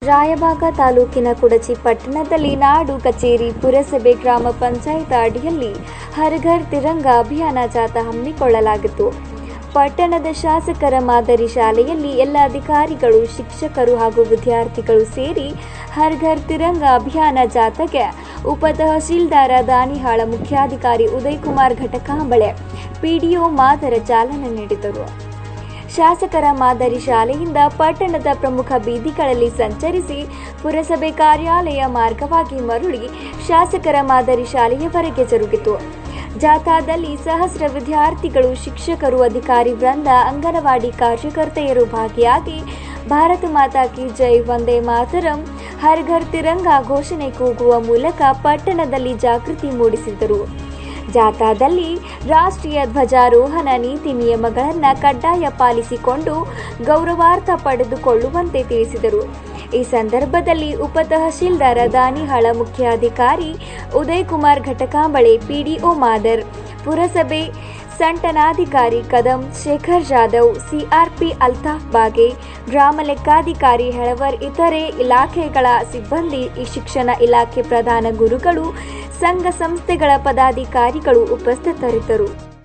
ರಾಯಬಾಗ ತಾಲೂಕಿನ ಕುಡಚಿ ಪಟ್ಟಣದಲ್ಲಿ ನಾಡು ಕಚೇರಿ ಪುರಸಭೆ ಗ್ರಾಮ ಪಂಚಾಯತ್ ಅಡಿಯಲ್ಲಿ ಹರ್ ಘರ್ ತಿರಂಗ ಅಭಿಯಾನ ಜಾಥಾ ಹಮ್ಮಿಕೊಳ್ಳಲಾಗಿತ್ತು ಪಟ್ಟಣದ ಶಾಸಕರ ಮಾದರಿ ಶಾಲೆಯಲ್ಲಿ ಎಲ್ಲ ಅಧಿಕಾರಿಗಳು ಶಿಕ್ಷಕರು ಹಾಗೂ ವಿದ್ಯಾರ್ಥಿಗಳು ಸೇರಿ ಹರ್ ಘರ್ ತಿರಂಗ ಅಭಿಯಾನ ಜಾಥಾಗೆ ಉಪ ತಹಸೀಲ್ದಾರ ದಾನಿಹಾಳ ಮುಖ್ಯಾಧಿಕಾರಿ ಉದಯ್ ಕುಮಾರ್ ಘಟಕಾಂಬಳೆ ಪಿಡಿಒ ಮಾದರ ಚಾಲನೆ ನೀಡಿದರು ಶಾಸಕರ ಮಾದರಿ ಶಾಲೆಯಿಂದ ಪಟ್ಟಣದ ಪ್ರಮುಖ ಬೀದಿಗಳಲ್ಲಿ ಸಂಚರಿಸಿ ಪುರಸಭೆ ಕಾರ್ಯಾಲಯ ಮಾರ್ಗವಾಗಿ ಮರಳಿ ಶಾಸಕರ ಮಾದರಿ ಶಾಲೆಯವರೆಗೆ ಜರುಗಿತು ಜಾಥಾದಲ್ಲಿ ಸಹಸ್ರ ವಿದ್ಯಾರ್ಥಿಗಳು ಶಿಕ್ಷಕರು ಅಧಿಕಾರಿ ವೃಂದ ಅಂಗನವಾಡಿ ಕಾರ್ಯಕರ್ತೆಯರು ಭಾಗಿಯಾಗಿ ಭಾರತ ಮಾತಾ ಕಿ ಜೈ ವಂದೇ ಮಾತರಂ ಹರ್ ಘರ್ ತಿರಂಗ ಘೋಷಣೆ ಕೂಗುವ ಮೂಲಕ ಪಟ್ಟಣದಲ್ಲಿ ಜಾಗೃತಿ ಮೂಡಿಸಿದರು ಜಾಥಾದಲ್ಲಿ ರಾಷ್ಟ್ರೀಯ ಧ್ವಜಾರೋಹಣ ನೀತಿ ನಿಯಮಗಳನ್ನು ಕಡ್ಡಾಯ ಪಾಲಿಸಿಕೊಂಡು ಗೌರವಾರ್ಥ ಪಡೆದುಕೊಳ್ಳುವಂತೆ ತಿಳಿಸಿದರು ಈ ಸಂದರ್ಭದಲ್ಲಿ ಉಪ ತಹಶೀಲ್ದಾರ ದಾನಿಹಾಳ ಮುಖ್ಯಾಧಿಕಾರಿ ಉದಯ್ ಕುಮಾರ್ ಘಟಕಾಂಬಳೆ ಪಿಡಿಒ ಮಾದರ್ ಪುರಸಭೆ ಸಂಟನಾಧಿಕಾರಿ ಕದಂ ಶೇಖರ್ ಜಾಧವ್ ಸಿಆರ್ಪಿ ಅಲ್ತಾಫ್ ಬಾಗೆ ಗ್ರಾಮ ಲೆಕ್ಕಾಧಿಕಾರಿ ಹೆಳವರ್ ಇತರೆ ಇಲಾಖೆಗಳ ಸಿಬ್ಬಂದಿ ಈ ಶಿಕ್ಷಣ ಇಲಾಖೆ ಪ್ರಧಾನ ಗುರುಗಳು ಸಂಘ ಸಂಸ್ಥೆಗಳ ಪದಾಧಿಕಾರಿಗಳು ಉಪಸ್ಥಿತರಿದ್ದರು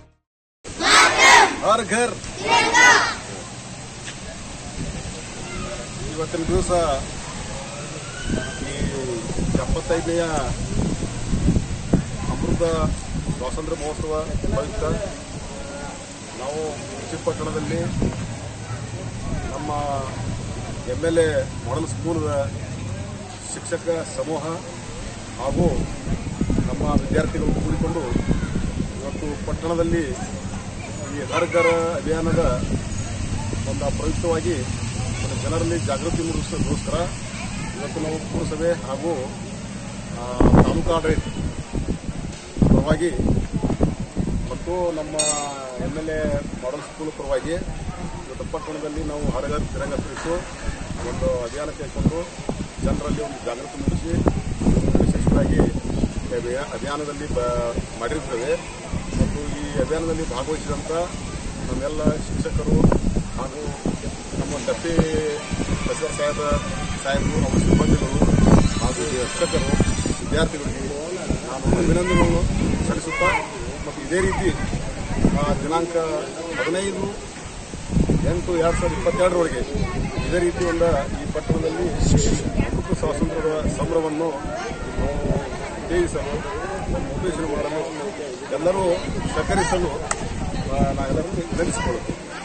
ಹರ್ ಘರ್ ಇವತ್ತಿನ ದಿವಸ ಈ ಎಪ್ಪತ್ತೈದನೆಯ ಅಮೃತ ಸ್ವಾತಂತ್ರ್ಯ ಮಹೋತ್ಸವ ಪ್ರಯುಕ್ತ ನಾವು ಪಟ್ಟಣದಲ್ಲಿ ನಮ್ಮ ಎಮ್ ಎಲ್ ಎ ಮಾಡಲ್ ಸ್ಕೂಲ್ದ ಶಿಕ್ಷಕ ಸಮೂಹ ಹಾಗೂ ನಮ್ಮ ವಿದ್ಯಾರ್ಥಿಗಳು ಕೂಡಿಕೊಂಡು ಇವತ್ತು ಪಟ್ಟಣದಲ್ಲಿ ಈ ಹರ್ ಘರ್ ಅಭಿಯಾನದ ಒಂದು ಪ್ರಯುಕ್ತವಾಗಿ ಒಂದು ಜನರಲ್ಲಿ ಜಾಗೃತಿ ಮೂಡಿಸೋದಕ್ಕೋಸ್ಕರ ಇವತ್ತು ನಾವು ಪುರಸಭೆ ಹಾಗೂ ಆ, ತಾಲೂಕು ಆಡಳಿತ ಪರವಾಗಿ ಮತ್ತು ನಮ್ಮ M L A model school ಪರವಾಗಿ ಇವತ್ತು ಪಟ್ಟಣದಲ್ಲಿ ನಾವು ಹರ್ ಘರ್ ತಿರಂಗ ತಿಳಿಸು ಒಂದು ಅಭಿಯಾನ ಕೈಗೊಂಡು ಜನರಲ್ಲಿ ಒಂದು ಜಾಗೃತಿ ಮೂಡಿಸಿ ವಿಶೇಷವಾಗಿ ಈ ಅಭಿಯಾ- ಅಭಿಯಾನದಲ್ಲಿ ಬ ಮಾಡಿರುತ್ತೇವೆ ಮತ್ತು ಈ ಅಭಿಯಾನದಲ್ಲಿ ಭಾಗವಹಿಸಿದಂಥ ನಮ್ಮೆಲ್ಲ ಶಿಕ್ಷಕರು ಹಾಗೂ ನಮ್ಮ ಡಪ್ಪಿ ಬಸವರ ಸಾಹೇಬ ಸಾಹೇಬರು ನಮ್ಮ ಸಿಬ್ಬಂದಿಗಳು ಹಾಗೂ ಶಿಕ್ಷಕರು ವಿದ್ಯಾರ್ಥಿಗಳಿಗೆ ನಾನು ಅಭಿನಂದನೆಗಳನ್ನು ಸಲ್ಲಿಸುತ್ತಾ ಮತ್ತು ಇದೇ ರೀತಿ ಆ, ದಿನಾಂಕ ಹದಿನೈದು ಎಂಟು ಎರಡು ಸಾವಿರದ ಇಪ್ಪತ್ತೆರಡರೊಳಗೆ ಇದೇ ರೀತಿ ಒಂದು ಈ ಪಟ್ಟಣದಲ್ಲಿ ಅಮೃತ ಸ್ವಾತಂತ್ರ್ಯದ ಸಂಭ್ರಮವನ್ನು ನಾವು ಉತ್ತೇಜಿಸಲು ಮೋಟಿವೇಶನ್ ಮಾಡಲು ಎಲ್ಲರೂ ಸಹಕರಿಸಲು ಆ, ನಾವೆಲ್ಲರೂ ವಿನಂತಿಸಿಕೊಳ್ಳುತ್ತೇವೆ